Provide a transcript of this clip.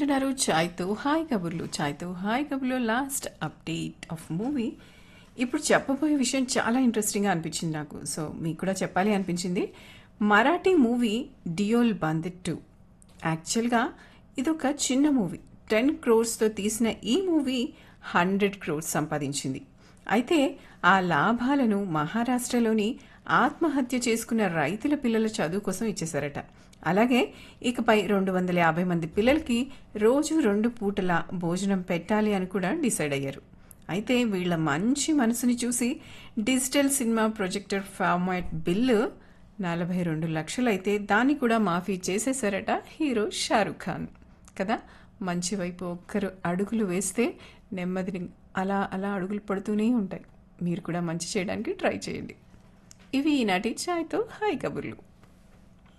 వింటున్నారు చాయ్తో హాయ్ కబుర్లు చాయ్తో హాయ్ కబుర్లో లాస్ట్ అప్డేట్ ఆఫ్ మూవీ ఇప్పుడు చెప్పబోయే విషయం చాలా ఇంట్రెస్టింగ్గా అనిపించింది నాకు సో మీకు కూడా చెప్పాలి అనిపించింది మరాఠీ మూవీ డియోల్ బందిట్ టూ యాక్చువల్గా ఇదొక చిన్న మూవీ టెన్ క్రోర్స్తో తీసిన ఈ మూవీ హండ్రెడ్ క్రోర్స్ సంపాదించింది అయితే ఆ లాభాలను మహారాష్ట్రలోని ఆత్మహత్య చేసుకున్న రైతుల పిల్లల చదువు కోసం ఇచ్చేశారట అలాగే ఇకపై రెండు వందల యాభై మంది పిల్లలకి రోజు రెండు పూటల భోజనం పెట్టాలి అని కూడా డిసైడ్ అయ్యారు అయితే వీళ్ళ మంచి మనసుని చూసి digital cinema projector format bill నలభై రెండు లక్షలైతే దాన్ని కూడా మాఫీ చేసేశారట హీరో షారుఖ్ ఖాన్ కదా మంచి వైపు ఒక్కరు అడుగులు వేస్తే నెమ్మదిని అలా అలా అడుగులు పడుతూనే ఉంటాయి మీరు కూడా మంచి చేయడానికి ట్రై చేయండి ఇవి ఈనాటి ఛాయ్తో హాయ్ కబుర్లు